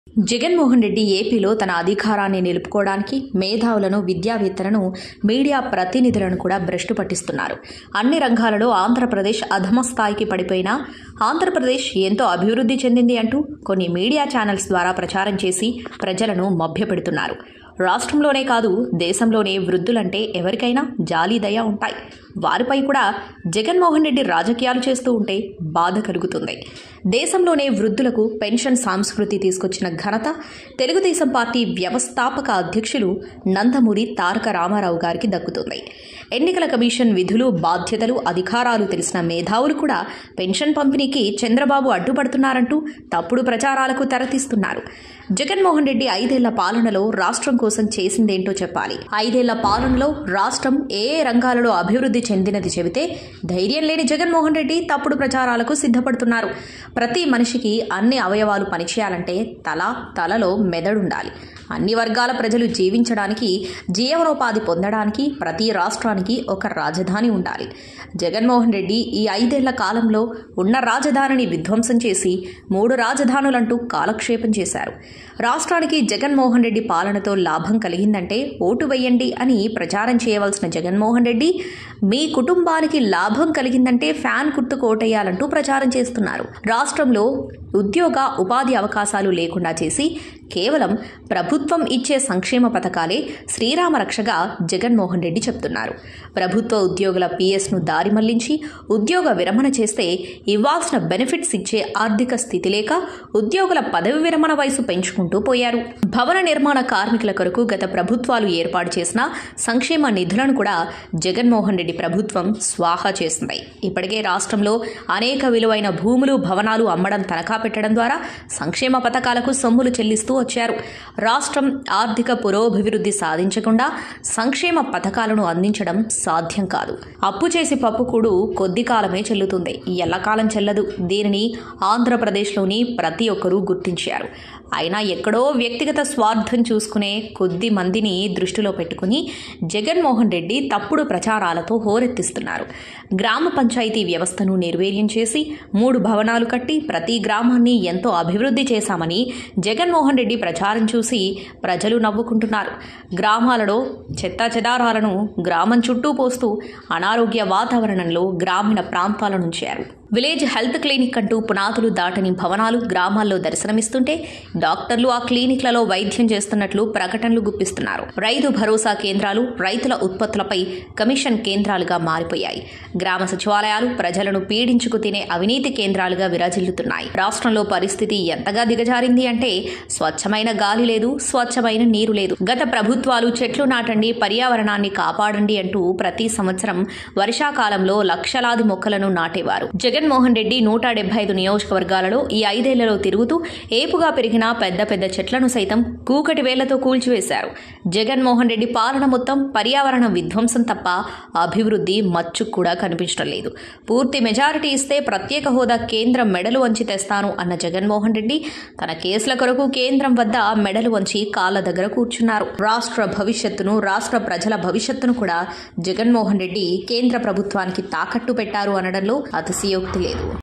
జగన్మోహన్ రెడ్డి ఏపీలో తన అధికారాన్ని నిలుపుకోవడానికి మేధావులను విద్యావేత్తలను మీడియా ప్రతినిధులను కూడా భ్రష్టు పట్టిస్తున్నారు అన్ని రంగాలలో ఆంధ్రప్రదేశ్ అధమ స్థాయికి పడిపోయినా ఆంధ్రప్రదేశ్ ఎంతో అభివృద్ధి చెందింది అంటూ కొన్ని మీడియా ఛానల్స్ ద్వారా ప్రచారం చేసి ప్రజలను మభ్యపెడుతున్నారు రాష్ట్రంలోనే కాదు దేశంలోనే వృద్ధులంటే ఎవరికైనా జాలి దయ ఉంటాయి వారిపై కూడా జగన్మోహన్ రెడ్డి రాజకీయాలు చేస్తూ ఉంటే బాధ కలుగుతుంది దేశంలోనే వృద్ధులకు పెన్షన్ సంస్కృతి తీసుకొచ్చిన ఘనత తెలుగుదేశం పార్టీ వ్యవస్థాపక అధ్యక్షులు నందమూరి తారక రామారావు గారికి దక్కుతుంది ఎన్నికల కమిషన్ విధులు బాధ్యతలు అధికారాలు తెలిసిన మేధావులు కూడా పెన్షన్ పంపిణీకి చంద్రబాబు అడ్డుపడుతున్నారంటూ తప్పుడు ప్రచారాలకు తెరతీస్తున్నారు జగన్మోహన్ రెడ్డి ఐదేళ్ల పాలనలో రాష్ట్రం కోసం చేసిందేంటో చెప్పాలి ఐదేళ్ల పాలనలో రాష్ట్రం ఏ ఏ రంగాలలో అభివృద్ధి చెందినది చెబితే ధైర్యం లేని జగన్మోహన్ రెడ్డి తప్పుడు ప్రచారాలకు సిద్ధపడుతున్నారు ప్రతి మనిషికి అన్ని అవయవాలు పనిచేయాలంటే తల తలలో మెదడుండాలి అన్ని వర్గాల ప్రజలు జీవించడానికి జీవనోపాధి పొందడానికి ప్రతి రాష్ట్రానికి ఒక రాజధాని ఉండాలి జగన్మోహన్ రెడ్డి ఈ ఐదేళ్ల కాలంలో ఉన్న రాజధానిని విధ్వంసం చేసి మూడు రాజధానులంటూ కాలక్షేపం చేశారు రాష్ట్రానికి జగన్మోహన్ రెడ్డి పాలనతో లాభం కలిగిందంటే ఓటు వేయండి అని ప్రచారం చేయవలసిన జగన్మోహన్ రెడ్డి మీ కుటుంబానికి లాభం కలిగిందంటే ఫ్యాన్ గుర్తు కోటేయాలంటూ ప్రచారం చేస్తున్నారు రాష్ట్రంలో ఉద్యోగ ఉపాధి అవకాశాలు లేకుండా చేసి కేవలం ప్రభుత్వం ఇచ్చే సంక్షేమ పథకాలే శ్రీరామ రక్షగా జగన్మోహన్ రెడ్డి చెప్తున్నారు ప్రభుత్వ ఉద్యోగుల పిఎస్ను దారి మళ్లించి ఉద్యోగ విరమణ చేస్తే ఇవ్వాల్సిన బెనిఫిట్స్ ఇచ్చే ఆర్థిక స్థితి లేక ఉద్యోగుల పదవి విరమణ వయసు పెంచుకుంటూ పోయారు భవన నిర్మాణ కార్మికుల కొరకు గత ప్రభుత్వాలు ఏర్పాటు చేసిన సంక్షేమ నిధులను కూడా జగన్మోహన్ రెడ్డి ప్రభుత్వం స్వాహా చేసింది ఇప్పటికే రాష్ట్రంలో అనేక విలువైన భూములు భవనాలు అమ్మడం తనఖా పెట్టడం ద్వారా సంక్షేమ పథకాలకు సొమ్ములు చెల్లిస్తూ వచ్చారు రాష్ట్రం ఆర్థిక పురోభివృద్ధి సాధించకుండా సంక్షేమ పథకాలను అందించడం సాధ్యం కాదు అప్పు చేసి పప్పుకూడు కొద్ది కాలమే చెల్లుతుంది ఎల్లకాలం చెల్లదు దీనిని ఆంధ్రప్రదేశ్లోని ప్రతి ఒక్కరూ గుర్తించారు అయినా ఎక్కడో వ్యక్తిగత స్వార్థం చూసుకునే కొద్ది మందిని దృష్టిలో పెట్టుకుని జగన్మోహన్ రెడ్డి తప్పుడు ప్రచారాలతో హోరెత్తిస్తున్నారు గ్రామ పంచాయతీ వ్యవస్థను నిర్వీర్యం చేసి మూడు భవనాలు కట్టి ప్రతి గ్రామాన్ని ఎంతో అభివృద్ధి చేశామని జగన్మోహన్ రెడ్డి ప్రచారం చూసి ప్రజలు నవ్వుకుంటున్నారు గ్రామాలలో చెత్త చెదారాలను గ్రామం చుట్టూ పోస్తూ అనారోగ్య వాతావరణంలో గ్రామీణ ప్రాంతాల నుంచారు విలేజ్ హెల్త్ క్లినిక్ అంటూ పునాదులు దాటని భవనాలు గ్రామాల్లో దర్శనమిస్తుంటే డాక్టర్లు ఆ క్లినిక్లలో వైద్యం చేస్తున్నట్లు ప్రకటనలు గుప్పిస్తున్నారు రైతు భరోసా కేంద్రాలు రైతుల ఉత్పత్తులపై కమిషన్ కేంద్రాలుగా మారిపోయాయి గ్రామ సచివాలయాలు ప్రజలను పీడించుకు తినే అవినీతి కేంద్రాలుగా విరాజిల్లుతున్నాయి రాష్ట్రంలో పరిస్థితి ఎంతగా దిగజారింది అంటే స్వచ్ఛమైన గాలి లేదు స్వచ్ఛమైన నీరు లేదు గత ప్రభుత్వాలు చెట్లు నాటండి పర్యావరణాన్ని కాపాడండి అంటూ ప్రతి సంవత్సరం వర్షాకాలంలో లక్షలాది మొక్కలను నాటేవారు జగన్మోహన్ రెడ్డి నూట డెబ్బై ఐదు నియోజకవర్గాలలో ఈ ఐదేళ్లలో తిరుగుతూ ఏపుగా పెరిగిన పెద్ద పెద్ద చెట్లను సైతం కూకటి వేళ్లతో కూల్చివేశారు జగన్మోహన్ రెడ్డి పాలన మొత్తం పర్యావరణ విధ్వంసం తప్ప అభివృద్ధి మచ్చు కూడా కనిపించడం లేదు పూర్తి మెజారిటీ ఇస్తే ప్రత్యేక హోదా కేంద్రం మెడలు వంచి తెస్తాను అన్న జగన్మోహన్ రెడ్డి తన కేసుల కొరకు కేంద్రం వద్ద మెడలు వంచి కాళ్ళ దగ్గర కూర్చున్నారు రాష్ట్ర భవిష్యత్తును రాష్ట్ర ప్రజల భవిష్యత్తును కూడా జగన్మోహన్ రెడ్డి కేంద్ర ప్రభుత్వానికి తాకట్టు పెట్టారు అనడంలో అతిశయోక్తి లేదు